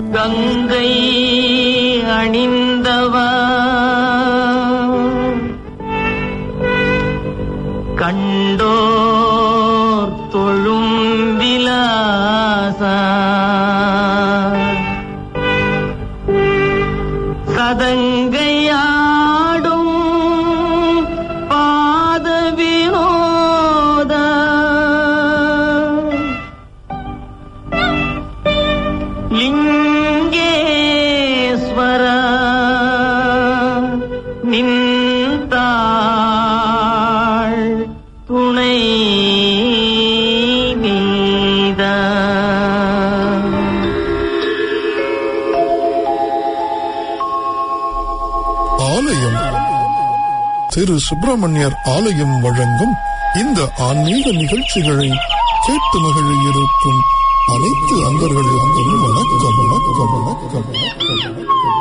கங்கை அணிந்தவா கண்டோர் தொழும் விலாசா சதங்கையாடும் பாத வினோத லிங்கேஸ்வர நின்றாள் துணை நீத ஆலயம் திரு சுப்பிரமணியர் ஆலயம் வழங்கும் இந்த ஆன்மீக நிகழ்ச்சிகளை கேட்டு மகிழ இருக்கும் அனைத்து அன்பர்களுக்கும் வணக்கம் வணக்கம் வணக்கம் வணக்கம்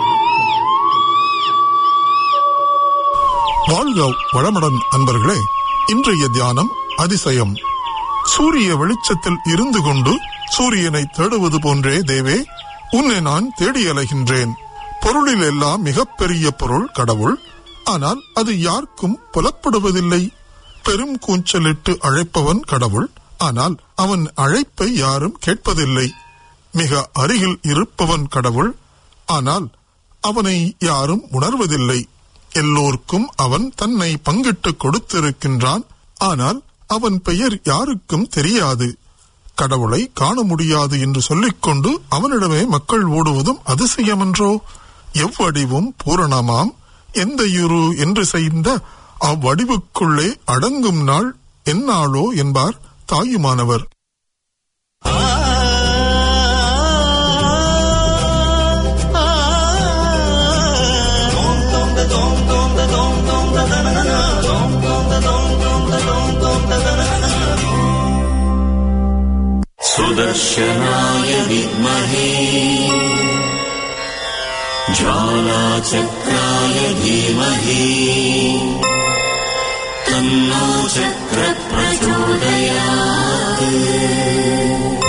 வாழ்க வளமுடன் அன்பர்களே இன்றைய தியானம் அதிசயம் சூரிய வெளிச்சத்தில் இருந்து கொண்டு சூரியனை தேடுவது போன்றே தேவே உன்னை நான் தேடி அலைகின்றேன் பொருளில் எல்லாம் மிகப்பெரிய பொருள் கடவுள் ஆனால் அது யாருக்கும் புலப்படுவதில்லை பெரும் கூச்சலிட்டு அழைப்பவன் கடவுள் ஆனால் அவன் அழைப்பை யாரும் கேட்பதில்லை மிக அருகில் இருப்பவன் கடவுள் ஆனால் அவனை யாரும் உணர்வதில்லை எல்லோருக்கும் அவன் தன்னை பங்கிட்டு கொடுத்திருக்கின்றான் ஆனால் அவன் பெயர் யாருக்கும் தெரியாது கடவுளை காண முடியாது என்று சொல்லிக்கொண்டு அவனிடமே மக்கள் ஓடுவதும் அதிசயமன்றோ எவ்வடிவும் பூரணமாம் எந்த இரு என்று செய்த அவ்வடிவுக்குள்ளே அடங்கும் நாள் எந்நாளோ என்பார் தாயுமானவர் सुदर्शनाय विद्महे ज्वालाचक्राय धीमहि तन्नो चक्रप्रचोदयात्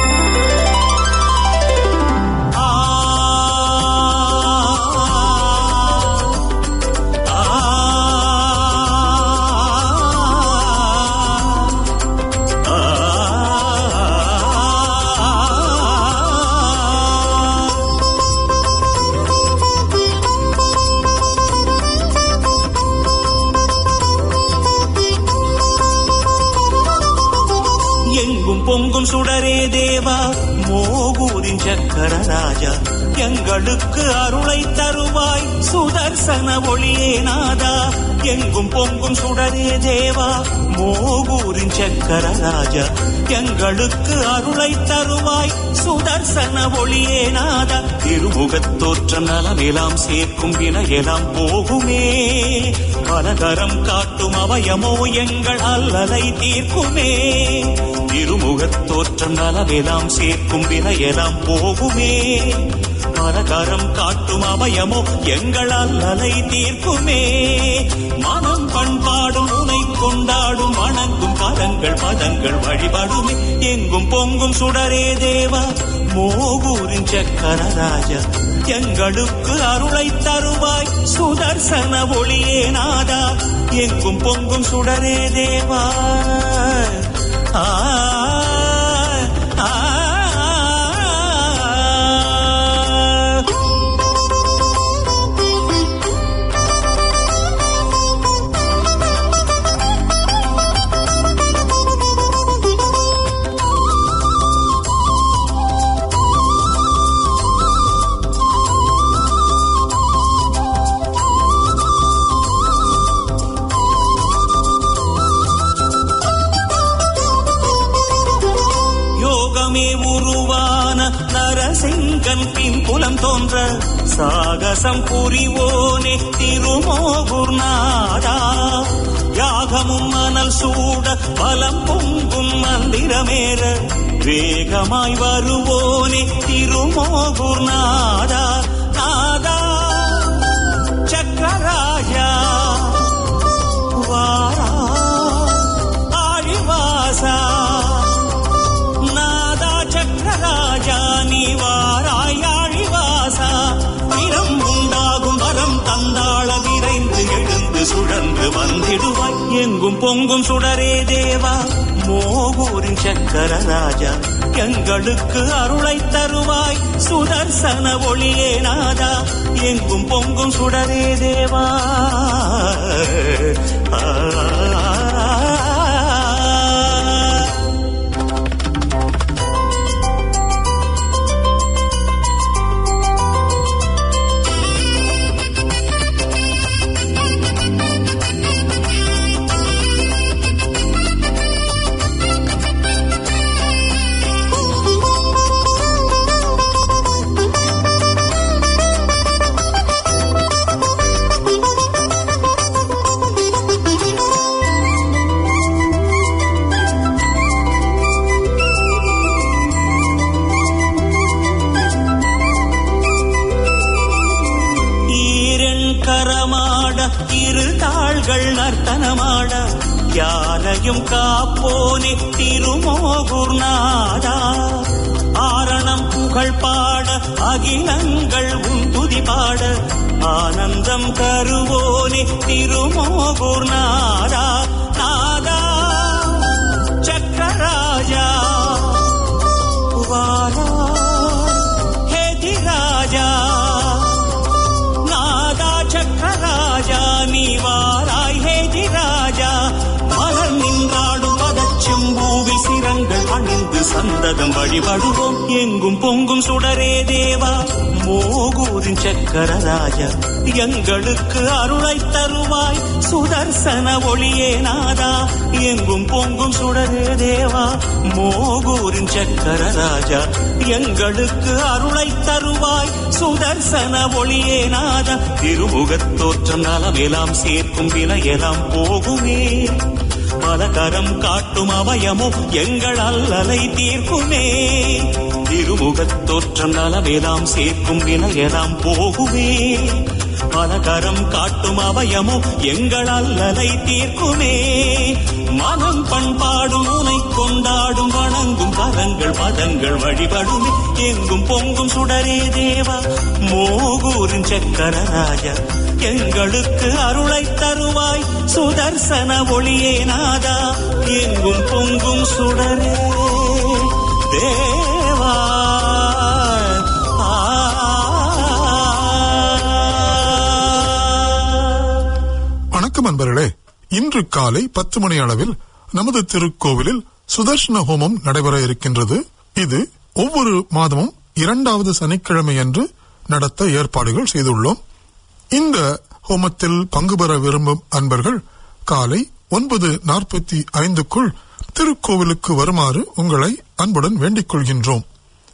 எங்கும் பொங்கும் சுடரே தேவா மோகூரின் சக்கர ராஜா எங்களுக்கு அருளை தருவாய் சுதர்சன ஒளியே நாதா எங்கும் பொங்கும் சுடரே தேவா மோகூரின் சக்கர ராஜா எங்களுக்கு அருளை தருவாய் சுதர்சன ஒளியே நாதா திருமுகத் தோற்றம் நலமெல்லாம் சேர்க்கும் வினையெல்லாம் போகுமே பலதரம் காட்டும் அவயமோ எங்கள் அல்லலை தீர்க்குமே திருமுகத் தோற்றம் நலமெல்லாம் சேர்க்கும் வினையெல்லாம் போகுமே பலகரம் காட்டும் அவயமோ எங்கள் அல்லலை தீர்க்குமே மனம் பண்பாடும் உனை கொண்டாடும் வணங்கும் கரங்கள் பதங்கள் வழிபடுமே எங்கும் பொங்கும் சுடரே தேவா மோகூரின் சக்கர ராஜா எங்களுக்கு அருளை தருவாய் சுதர்சன ஒளியே நாதா எங்கும் பொங்கும் சுடரே தேவா ஆ ஆ, ஆ யோகமே உருவான நரசிங்கன் பின் புலம் தோன்ற சாகசம் புரிவோனே திருமோகுர் நாடா யாகமும் மணல் சூட பலம் பொங்கும் மந்திரமேற வேகமாய் வருவோனே திருமோகுர் நாடா நாதா சக்கராஜா வாரா ஆழிவாசா நாதா சக்கரராஜா நீ வாராய் ஆழிவாசா எங்கும் பொங்கும் சுடரே தேவா மோகூரின் சக்கர ராஜா எங்களுக்கு அருளை தருவாய் சுதர்சன ஒளியே நாதா எங்கும் பொங்கும் சுடரே தேவா ஆ ஈரன் கரமாட இரு தாள்கள் நர்த்தனமாட யாரையும் காப்போனே திருமோகூர் நாதா ஆரணம் புகழ் பாட அகிலங்கள் உன் துதி பாட ஆனந்தம் தருவோனே திருமோகூர் நாதா நாதா சக்கராஜா வாரா ஹேதி ராஜா நாதா சக்கராஜா நீ வாராய் ஹேதி ராஜா மலர் நின்றாடும் பதச்செம்பூவில் சிரங்கள் அணிந்து சந்ததம் வழிபடுவோம் எங்கும் பொங்கும் சுடரே தேவா மோகூரின் சக்கர ராஜா எங்களுக்கு அருளை தருவாய் சுதர்சன ஒளியே நாதா எங்கும் பொங்கும் சுடரே தேவா மோகூரின் சக்கர ராஜா எங்களுக்கு அருளை தருவாய் சுதர்சன ஒளியே நாதா திருமுகத் தோற்றம் நலமெல்லாம் சேர்க்கும் வினையெல்லாம் போகுமே மலகரம் காட்டும் அவயமோ எங்கள் அல்லலை தீர்க்குமே திருமுகத் தோற்றம் நலமெல்லாம் சேர்க்கும் வினையெல்லாம் போகுமே மலகரம் காட்டும் அவயமோ எங்கள் அல்லலை தீர்க்குமே மனம் பண்பாடும் உனை கொண்டாடும் வணங்கும் கரங்கள் பதங்கள் வழிபடுமே எங்கும் பொங்கும் சுடரே தேவா மோகூரின் சக்கர ராஜா எங்களுக்கு அருளை தருவாய் சுதர்சன ஒளியே நாதா எங்கும் பொங்கும் சுடரே தேவா வணக்கம் அன்பர்களே இன்று காலை பத்து மணி அளவில் நமது திருக்கோவிலில் சுதர்ஷன ஹோமம் நடைபெற இருக்கின்றது இது ஒவ்வொரு மாதமும் இரண்டாவது சனிக்கிழமையன்று நடத்த ஏற்பாடுகள் செய்துள்ளோம் இந்த ஹோமத்தில் பங்கு பெற விரும்பும் அன்பர்கள் காலை ஒன்பது நாற்பத்தி ஐந்துக்குள் திருக்கோவிலுக்கு வருமாறு உங்களை அன்புடன் வேண்டிக் கொள்கின்றோம்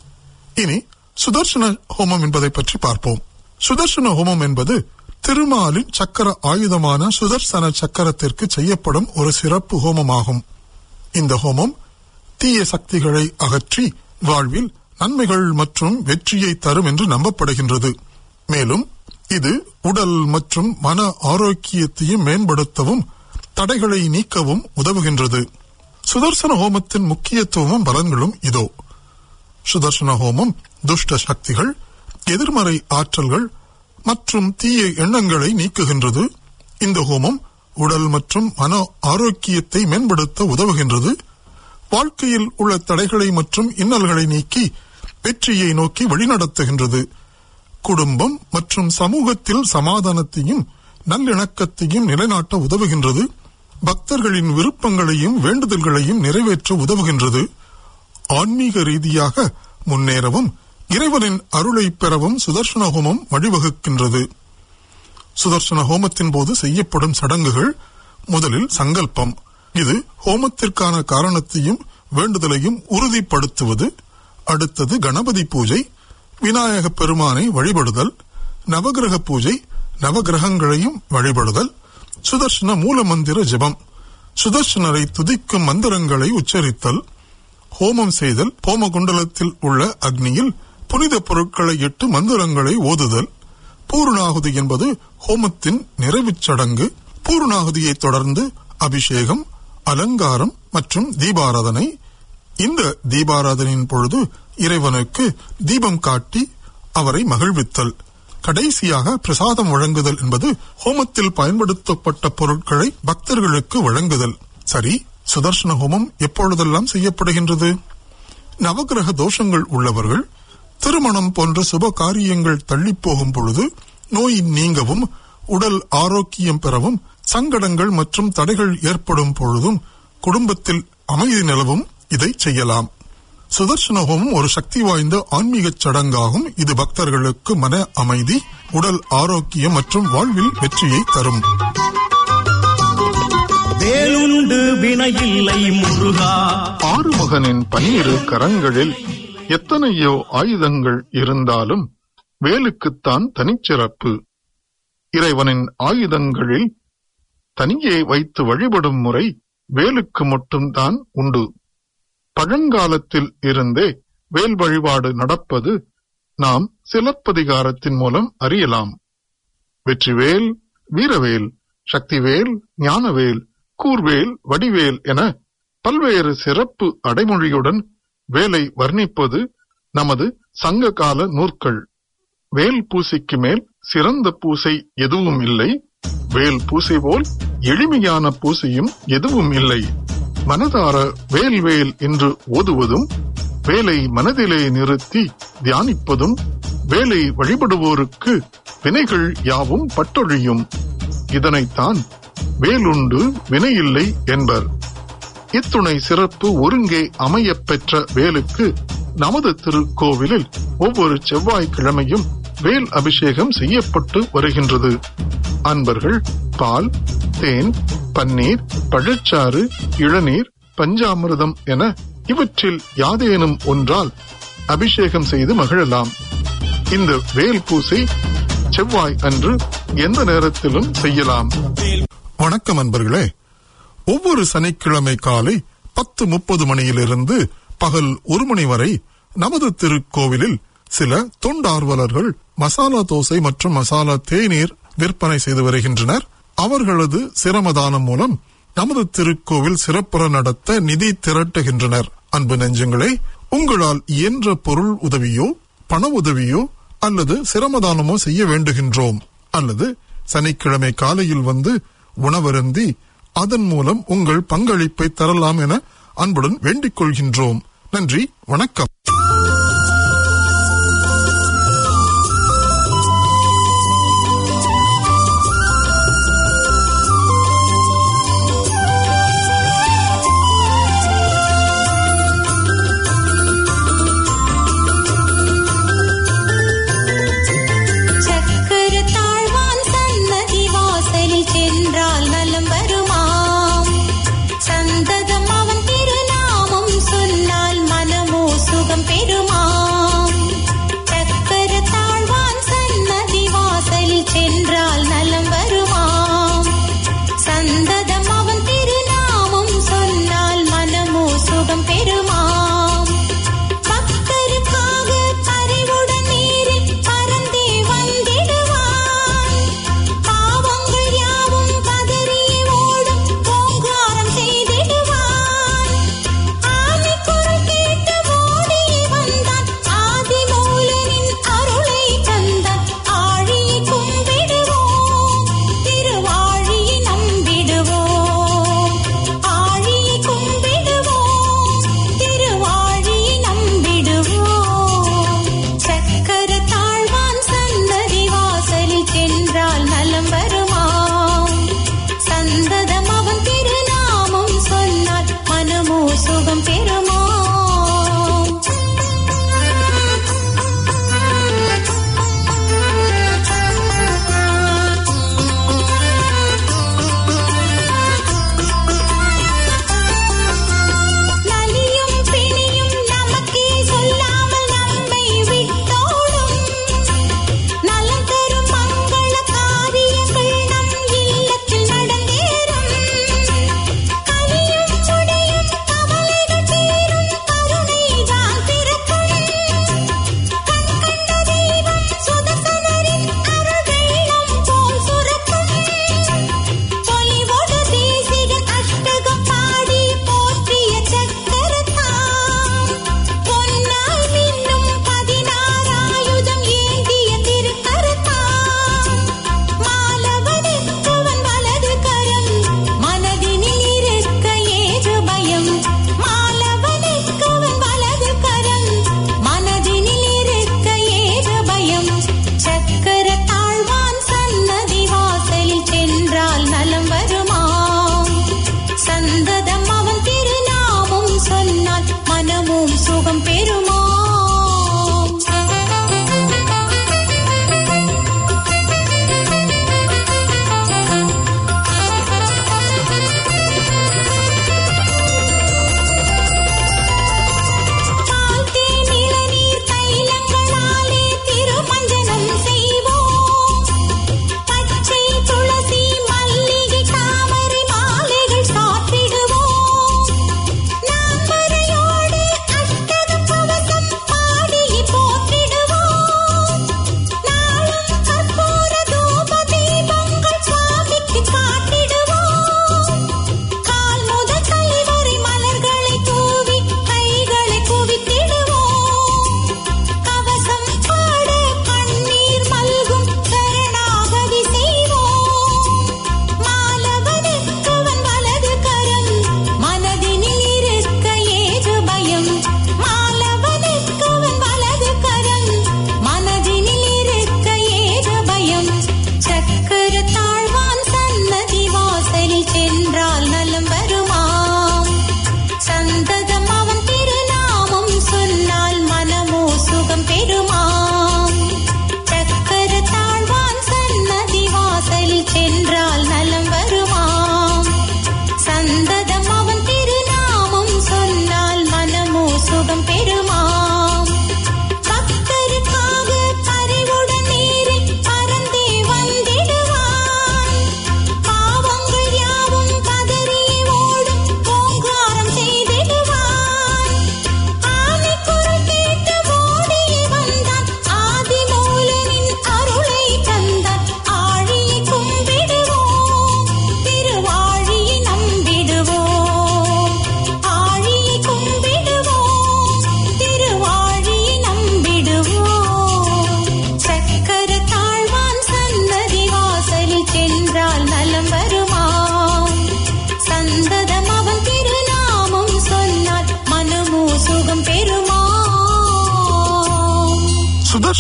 இனி சுதர்சன ஹோமம் என்பதை பற்றி பார்ப்போம் சுதர்சன ஹோமம் என்பது திருமாலின் சக்கர ஆயுதமான சுதர்சன சக்கரத்திற்கு செய்யப்படும் ஒரு சிறப்பு ஹோமமாகும் இந்த ஹோமம் தீய சக்திகளை அகற்றி வாழ்வில் நன்மைகள் மற்றும் வெற்றியை தரும் என்று நம்பப்படுகின்றது மேலும் இது உடல் மற்றும் மன ஆரோக்கியத்தையும் மேம்படுத்தவும் தடைகளை நீக்கவும் உதவுகின்றது சுதர்சன ஹோமத்தின் முக்கியத்துவமும் பலன்களும் இதோ சுதர்சன ஹோமம் துஷ்ட சக்திகள் எதிர்மறை ஆற்றல்கள் மற்றும் தீய எண்ணங்களை நீக்குகின்றது இந்த ஹோமம் உடல் மற்றும் மன ஆரோக்கியத்தை மேம்படுத்த உதவுகின்றது வாழ்க்கையில் உள்ள தடைகளை மற்றும் இன்னல்களை நீக்கி வெற்றியை நோக்கி வழிநடத்துகின்றது குடும்பம் மற்றும் சமூகத்தில் சமாதானத்தையும் நல்லிணக்கத்தையும் நிலைநாட்ட உதவுகின்றது பக்தர்களின் விருப்பங்களையும் வேண்டுதல்களையும் நிறைவேற்ற உதவுகின்றது ஆன்மீக ரீதியாக முன்னேறவும் இறைவனின் அருளை பெறவும் சுதர்சன ஹோமம் வழிவகுக்கின்றது சுதர்சன ஹோமத்தின் போது செய்யப்படும் சடங்குகள் முதலில் சங்கல்பம் இது ஹோமத்திற்கான காரணத்தையும் வேண்டுதலையும் உறுதிப்படுத்துவது அடுத்தது கணபதி பூஜை விநாயக பெருமானை வழிபடுதல் நவகிரக பூஜை நவகிரகங்களையும் வழிபடுதல் சுதர்சன மூல மந்திர ஜெபம் சுதர்சனரை துதிக்கும் மந்திரங்களை உச்சரித்தல் ஹோமம் செய்தல் ஹோம குண்டலத்தில் உள்ள அக்னியில் புனித பொருட்களை இட்டு மந்திரங்களை ஓதுதல் பூர்ணாகுதி என்பது ஹோமத்தின் நிறைவுச் சடங்கு பூர்ணாகுதியை தொடர்ந்து அபிஷேகம் அலங்காரம் மற்றும் தீபாராதனை இந்த தீபாராதனையின் பொழுது இறைவனுக்கு தீபம் காட்டி அவரை மகிழ்வித்தல் கடைசியாக பிரசாதம் வழங்குதல் என்பது ஹோமத்தில் பயன்படுத்தப்பட்ட பொருட்களை பக்தர்களுக்கு வழங்குதல் சரி சுதர்சன ஹோமம் எப்பொழுதெல்லாம் செய்யப்படுகின்றது நவகிரக தோஷங்கள் உள்ளவர்கள் திருமணம் போன்ற சுப காரியங்கள் தள்ளி போகும் பொழுது நோய் நீங்கவும் உடல் ஆரோக்கியம் பெறவும் சங்கடங்கள் மற்றும் தடைகள் ஏற்படும் பொழுதும் குடும்பத்தில் அமைதி நிலவும் இதை செய்யலாம் சுதர்சன ஹோமம் ஒரு சக்தி வாய்ந்த ஆன்மீக சடங்காகும் இது பக்தர்களுக்கு மன அமைதி உடல் ஆரோக்கியம் மற்றும் வாழ்வில் வெற்றியை தரும் வேலுண்டு வினையில்லை முருகா ஆறுமுகனின் பன்னிரு கரங்களில் எத்தனையோ ஆயுதங்கள் இருந்தாலும் வேலுக்குத்தான் தனிச்சிறப்பு இறைவனின் ஆயுதங்களில் தனியே வைத்து வழிபடும் முறை வேலுக்கு மட்டும்தான் உண்டு பழங்காலத்தில் இருந்தே வேல் வழிபாடு நடப்பது நாம் சிலப்பதிகாரத்தின் மூலம் அறியலாம் வெற்றிவேல் வீரவேல் சக்திவேல் ஞானவேல் கூர்வேல் வடிவேல் என பல்வேறு சிறப்பு அடைமொழியுடன் வேலை வர்ணிப்பது நமது சங்ககால நூற்கள் வேல் பூசைக்கு மேல் சிறந்த பூசை எதுவும் இல்லை வேல் பூசை போல் எளிமையான பூசையும் எதுவும் இல்லை மனதார வேல் வேல் என்று ஓதுவதும் வேலை மனதிலே நிறுத்தி தியானிப்பதும் வேலை வழிபடுவோருக்கு வினைகள் யாவும் பட்டொழியும் இதனைத்தான் வேலுண்டு வினையில்லை என்பர் இத்துணை சிறப்பு ஒருங்கே அமையப் பெற்ற வேலுக்கு நமது திருக்கோவிலில் ஒவ்வொரு செவ்வாய்க்கிழமையும் வேல் அபிஷேகம் செய்யப்பட்டு வருகின்றது அன்பர்கள் பால் தேன் பன்னீர் பழச்சாறு இளநீர் பஞ்சாமிர்தம் என இவற்றில் யாதேனும் ஒன்றால் அபிஷேகம் செய்து மகிழலாம் இந்த வேல் பூசை செவ்வாய் அன்று எந்த நேரத்திலும் செய்யலாம் வணக்கம் அன்பர்களே ஒவ்வொரு சனிக்கிழமை காலை பத்து முப்பது மணியிலிருந்து பகல் ஒரு மணி வரை நமது திருக்கோவிலில் சில தொண்டார்வலர்கள் மசாலா தோசை மற்றும் மசாலா தேநீர் விற்பனை செய்து வருகின்றனர் அவர்களது சிரமதானம் மூலம் நமது திருக்கோவில் சிறப்புற நடத்த நிதி திரட்டுகின்றனர் அன்பு நெஞ்சங்களே உங்களால் இயன்ற பொருள் உதவியோ பண உதவியோ அல்லது சிரமதானமோ செய்ய வேண்டுகின்றோம் அல்லது சனிக்கிழமை காலையில் வந்து உணவருந்தி அதன் மூலம் உங்கள் பங்களிப்பை தரலாம் என அன்புடன் வேண்டிக் கொள்கின்றோம் நன்றி வணக்கம் சக்கர தாழ்வான் சன்னதி வாசலில் சென்றால் நலம் வருமாம் சந்ததம் அவன் திருநாமம் சொன்னால் மனமோ சுகம் பெறும்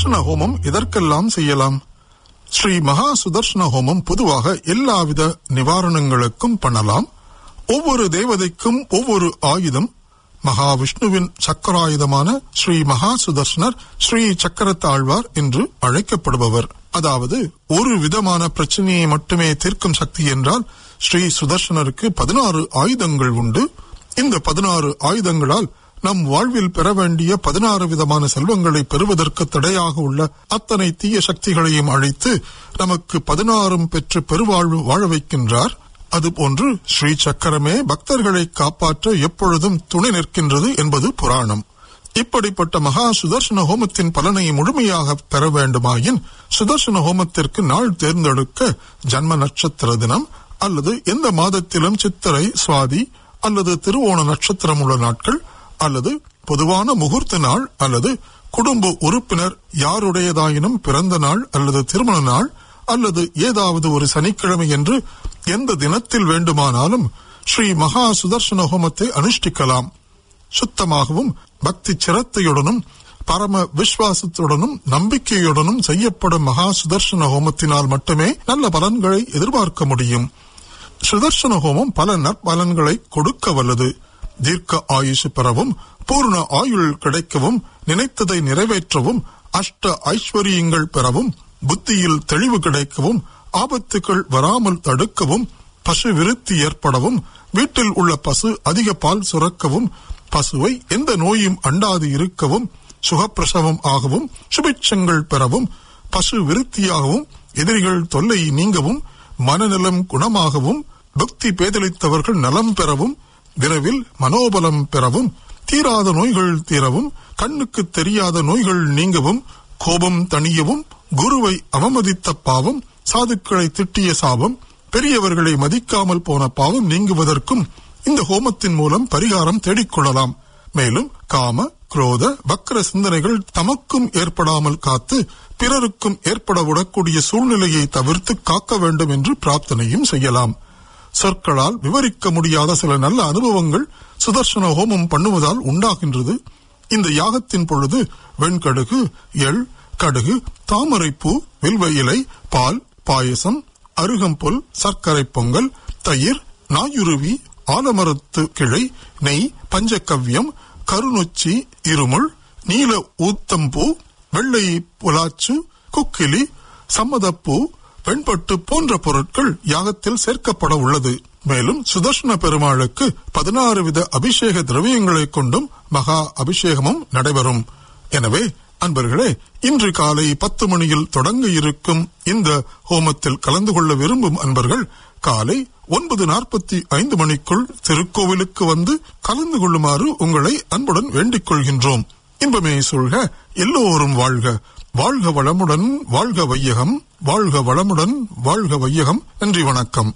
சுதர்ஷன ஹோமம் இதற்கெல்லாம் செய்யலாம் ஸ்ரீ மகா சுதர்ஷன ஹோமம் பொதுவாக எல்லாவித நிவாரணங்களுக்கும் பண்ணலாம் ஒவ்வொரு தேவதைக்கும் ஒவ்வொரு ஆயுதம் மகாவிஷ்ணுவின் சக்கராயுதமான ஸ்ரீ மகா சுதர்ஷனர் ஸ்ரீ சக்கரத்தாழ்வார் என்று அழைக்கப்படுபவர் அதாவது ஒரு விதமான பிரச்சனையை மட்டுமே தீர்க்கும் சக்தி என்றால் ஸ்ரீ சுதர்ஷனருக்கு பதினாறு ஆயுதங்கள் உண்டு இந்த பதினாறு ஆயுதங்களால் நம் வாழ்வில் பெற வேண்டிய பதினாறு விதமான செல்வங்களை பெறுவதற்கு தடையாக உள்ள அத்தனை தீய சக்திகளையும் அழைத்து நமக்கு பதினாறும் பெற்று பெருவாழ்வு வாழ வைக்கின்றார் அதுபோன்று ஸ்ரீ சக்கரமே பக்தர்களை காப்பாற்ற எப்பொழுதும் துணை நிற்கின்றது என்பது புராணம் இப்படிப்பட்ட மகா சுதர்சன ஹோமத்தின் பலனை முழுமையாக பெற வேண்டுமாயின் சுதர்சன ஹோமத்திற்கு நாள் தேர்ந்தெடுக்க ஜன்ம நட்சத்திர தினம் அல்லது எந்த மாதத்திலும் சித்திரை சுவாதி அல்லது திருவோண நட்சத்திரம் உள்ள நாட்கள் அல்லது பொதுவான முகூர்த்த நாள் அல்லது குடும்ப உறுப்பினர் யாருடையதாயினும் பிறந்த நாள் அல்லது திருமண நாள் அல்லது ஏதாவது ஒரு சனிக்கிழமை என்று எந்த தினத்தில் வேண்டுமானாலும் ஸ்ரீ மகா சுதர்சன ஹோமத்தை அனுஷ்டிக்கலாம் சுத்தமாகவும் பக்தி சிரத்தையுடனும் பரம விசுவாசத்துடனும் நம்பிக்கையுடனும் செய்யப்படும் மகா சுதர்சன ஹோமத்தினால் மட்டுமே நல்ல பலன்களை எதிர்பார்க்க முடியும் சுதர்சன ஹோமம் பல நற்பலன்களை கொடுக்க வல்லது தீர்க்க ஆயுசு பெறவும் பூர்ண ஆயுள் கிடைக்கவும் நினைத்ததை நிறைவேற்றவும் அஷ்ட ஐஸ்வர்யங்கள் பெறவும் புத்தியில் தெளிவு கிடைக்கவும் ஆபத்துகள் வராமல் தடுக்கவும் பசு விருத்தி ஏற்படவும் வீட்டில் உள்ள பசு அதிக பால் சுரக்கவும் பசுவை எந்த நோயும் அண்டாது இருக்கவும் சுகப்பிரசவம் ஆகவும் சுபிட்சங்கள் பெறவும் பசு விருத்தியாகவும் எதிரிகள் தொல்லை நீங்கவும் மனநலம் குணமாகவும் பக்தி பேதலித்தவர்கள் நலம் பெறவும் விரைவில் மனோபலம் பெறவும் தீராத நோய்கள் தீரவும் கண்ணுக்கு தெரியாத நோய்கள் நீங்கவும் கோபம் தணியவும் குருவை அவமதித்த பாவம் சாதுக்களை திட்டிய சாபம் பெரியவர்களை மதிக்காமல் போன பாவம் நீங்குவதற்கும் இந்த ஹோமத்தின் மூலம் பரிகாரம் தேடிக்கொள்ளலாம் மேலும் காம குரோத வக்கர சிந்தனைகள் தமக்கும் ஏற்படாமல் காத்து பிறருக்கும் ஏற்பட விடக்கூடிய சூழ்நிலையை தவிர்த்து காக்க வேண்டும் என்று பிரார்த்தனையும் செய்யலாம் சொற்களால் விவரிக்க முடியாத சில நல்ல அனுபவங்கள் சுதர்சன ஹோமம் பண்ணுவதால் உண்டாகின்றது இந்த யாகத்தின் பொழுது வெண்கடுகு எள் கடுகு தாமரைப்பூ வில்வ இலை பால் பாயசம் அருகம்புல் சர்க்கரை பொங்கல் தயிர் நாயுருவி ஆலமரத்து கிளை நெய் பஞ்சகவ்யம் கருநொச்சி இருமுள் நீல ஊத்தம்பூ வெள்ளை புலாச்சு குக்கிலி சம்மதப்பூ வெண்பட்டு போன்ற பொருட்கள் யாகத்தில் சேர்க்கப்பட உள்ளது மேலும் சுதர்ஷன பெருமாளுக்கு பதினாறு வித அபிஷேக திரவியங்களை கொண்டும் மகா அபிஷேகமும் நடைபெறும் எனவே அன்பர்களே இன்று காலை பத்து மணியில் தொடங்க இருக்கும் இந்த ஹோமத்தில் கலந்து கொள்ள விரும்பும் அன்பர்கள் காலை ஒன்பது நாற்பத்தி ஐந்து மணிக்குள் திருக்கோவிலுக்கு வந்து கலந்து கொள்ளுமாறு உங்களை அன்புடன் வேண்டிக் கொள்கின்றோம் இன்பமே சொல்க எல்லோரும் வாழ்க வாழ்க வளமுடன் வாழ்க வையகம் வாழ்க வளமுடன் வாழ்க வையகம் நன்றி வணக்கம்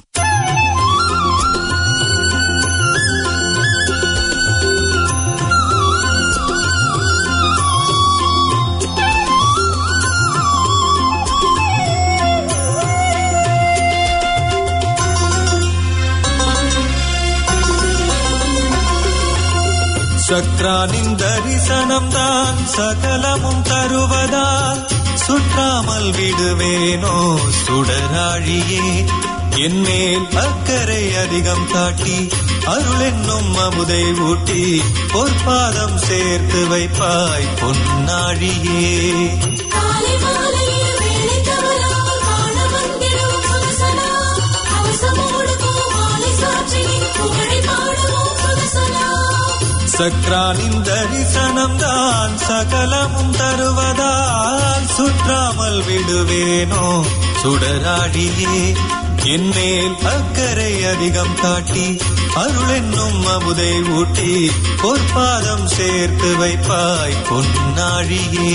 சக்ரானின் தரிசனம் தான் சகலமும் தருவதால் சுற்றாமல் விடுவேனோ சுடராழியே என்மேல் அக்கறை அதிகம் காட்டி அருள் என்னும் அமுதை ஊட்டி பொற்பாதம் சேர்த்து வைப்பாய் பொன்னாழியே காலை மாலையில் வேலை தவறாமல் காண வந்திடும் புதுசலா அவசமோடு பூமாலை சாற்றினின் புகழை பாடுவோம் புதுசலா சக்ரானின் தரிசனம் தான் சகலமும் தருவதால் சுற்றாமல் விடுவேனோ சுடராடியே என்மேல் அக்கறை அதிகம் காட்டி அருள் என்னும் அமுதை ஊட்டி பொற்பாதம் சேர்த்து வைப்பாய் பொன்னாழியே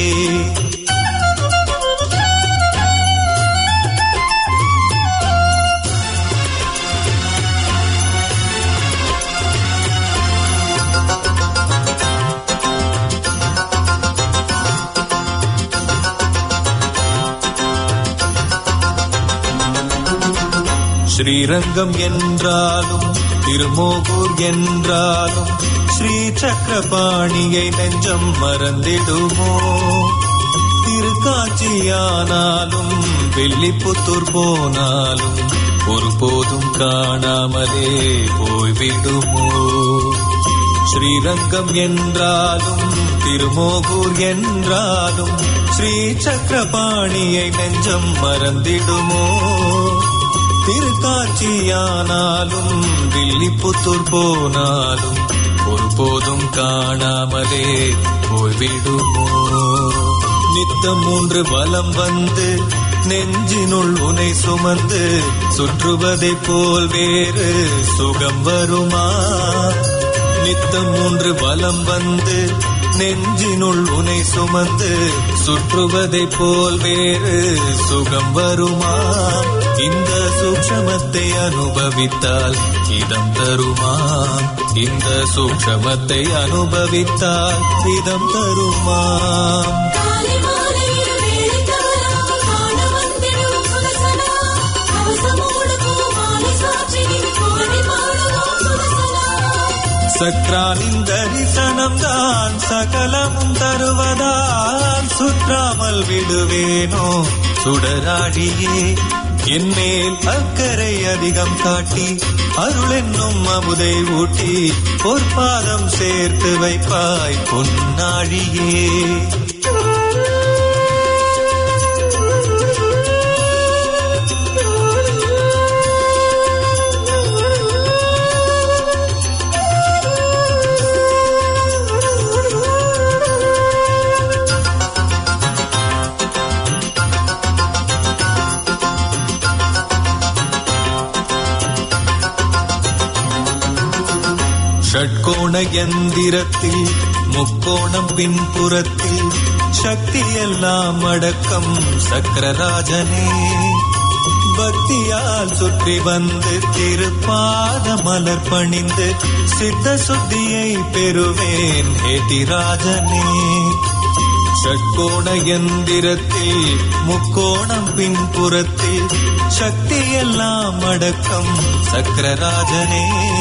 ஸ்ரீரங்கம் என்றாலும் திருமோகூர் என்றாலும் ஸ்ரீ சக்கரபாணியை நெஞ்சம் மறந்திடுமோ திரு திருக்காட்சியானாலும் வெள்ளிப்புத்தூர் போனாலும் ஒருபோதும் காணாமலே போய்விடுமோ ஸ்ரீரங்கம் என்றாலும் திருமோகூர் என்றாலும் ஸ்ரீ சக்கரபாணியை நெஞ்சம் மறந்திடுமோ திருக்காட்சியானாலும் வில்லிபுத்தூர் போனாலும் ஒருபோதும் காணாமலே போய்விடுமோ நித்தம் மூன்று வலம் வந்து நெஞ்சினுள் உனை சுமந்து சுற்றுவதைப் போல் வேறு சுகம் வருமா நித்தம் மூன்று வலம் வந்து நெஞ்சினுள் உனை சுமந்து சுற்றுவதைப் போல் வேறு சுகம் வருமா இந்த சூக்ஷமத்தை அனுபவித்தால் இதம் தருமா இந்த சூக்ஷமத்தை அனுபவித்தால் இதம் தருமா காலை மாலையில் வேலை தவறாமல் காண வந்திடும் சுதர்சனா கவசமோடு பூமாலை சாற்றி நின் புகழை பாடுவோம் சுதர்சனா சக்ரானின் தரிசனம் தான் சகலமும் தருவதால் சுற்றாமல் விடுவேனோ சுடராடியே என் மேல் அக்கறை அதிகம் காட்டி அருள் என்னும் அமுதை ஊட்டி பொற்பாதம் சேர்த்து வைப்பாய் பொன்னாழியே ஷட்கோண யந்திரத்தில் முக்கோணம் பின்புறத்தில் சக்தி எல்லாம் அடக்கம் சக்கரராஜனே பக்தியால் சுற்றி வந்து திருப்பாத மலர் பணிந்து சித்த சுத்தியை பெறுவேன் ஹேதிராஜனே ஷட்கோண யந்திரத்தில் முக்கோணம் பின்புறத்தில் சக்தி எல்லாம் அடக்கம் சக்கரராஜனே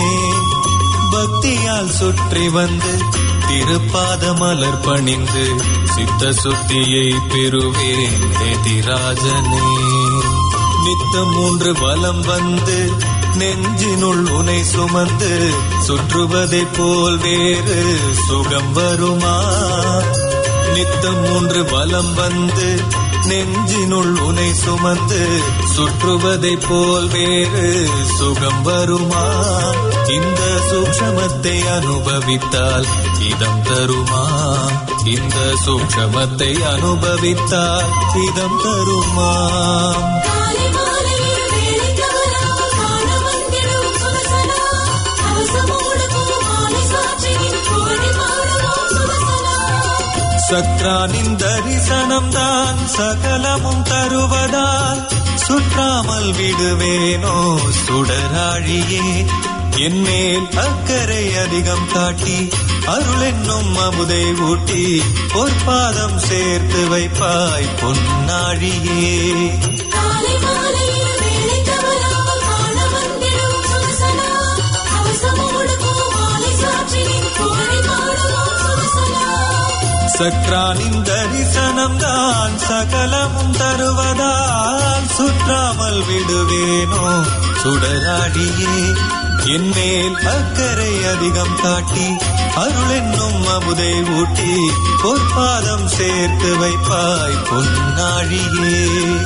பக்தியால் சுற்றி வந்து திருப்பாத மலர் பணிந்து சித்த சுத்தியை பெறுவேன் எதிராஜனே நித்தம் மூன்று வலம் வந்து நெஞ்சினுள் உனை சுமந்து சுற்றுவதைப் போல் வேறு சுகம் வருமா நித்தம் மூன்று வலம் வந்து நெஞ்சினுள் உனை சுமந்து சுற்றுவதைப் போல் வேறு சுகம் வருமா இந்த சூக்ஷமத்தை அனுபவித்தால் இதம் தருமா இந்த சூக்ஷமத்தை அனுபவித்தால் இதம் தருமா காலை மாலையில் வேலை தவறாமல் காண வந்திடும் சுதர்சனா கவசமோடு பூமாலை சாற்றி நின் புகழை பாடுவோம் சுதர்சனா சக்ரானின் தரிசனம் தான் சகலமும் தருவதால் சுற்றாமல் விடுவேனோ சுடராழியே என் மேல் அக்கறை அதிகம் காட்டி அருள் என்னும் அமுதை ஊட்டி பொற்பாதம் சேர்த்து வைப்பாய் பொன்னாழியே காலை மாலையில் வேலை தவறாமல் காண வந்திடும் சுதர்சனா கவசமோடு பூமாலை சாற்றி நின் புகழை பாடுவோம் சுதர்சனா சக்ரானின் தரிசனம் தான் சகலமும் தருவதால் சுற்றாமல் விடுவேனோ சுடராடியே என் மேல் அக்கறை அதிகம் காட்டி அருள் என்னும் அமுதை ஊட்டி பொற்பாதம் சேர்த்து வைப்பாய் பொன்னாழியே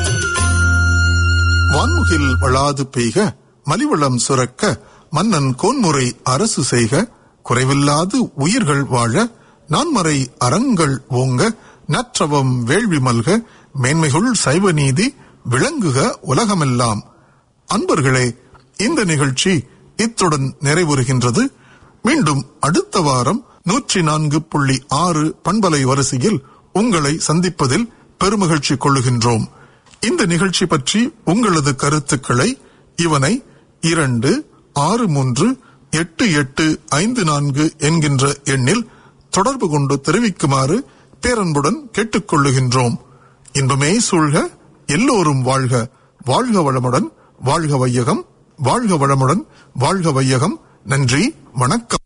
வான்முகில் வளாது பெய்க மலிவளம் சுரக்க மன்னன் கோன்முறை அரசு செய்க குறைவில்லாது உயிர்கள் வாழ நான்மறை அறங்கள் ஓங்க நற்றவம் வேள்வி மல்க மேன்மைகுள் சைவ நீதி விளங்குக உலகமெல்லாம் அன்பர்களே இந்த நிகழ்ச்சி இத்துடன் நிறைவுறுகின்றது மீண்டும் அடுத்த வாரம் நூற்றி நான்கு புள்ளி ஆறு பண்பலை வரிசையில் உங்களை சந்திப்பதில் பெருமகிழ்ச்சி கொள்ளுகின்றோம் இந்த நிகழ்ச்சி பற்றி உங்களது கருத்துக்களை இவனை இரண்டு ஆறு மூன்று எட்டு எட்டு ஐந்து நான்கு என்கின்ற எண்ணில் தொடர்பு கொண்டு தெரிவிக்குமாறு பேரன்புடன் கேட்டுக்கொள்ளுகின்றோம் இன்பமே சூழ்க எல்லோரும் வாழ்க வாழ்க வளமுடன் வாழ்க வையகம் வாழ்க வளமுடன் வாழ்க வையகம் நன்றி வணக்கம்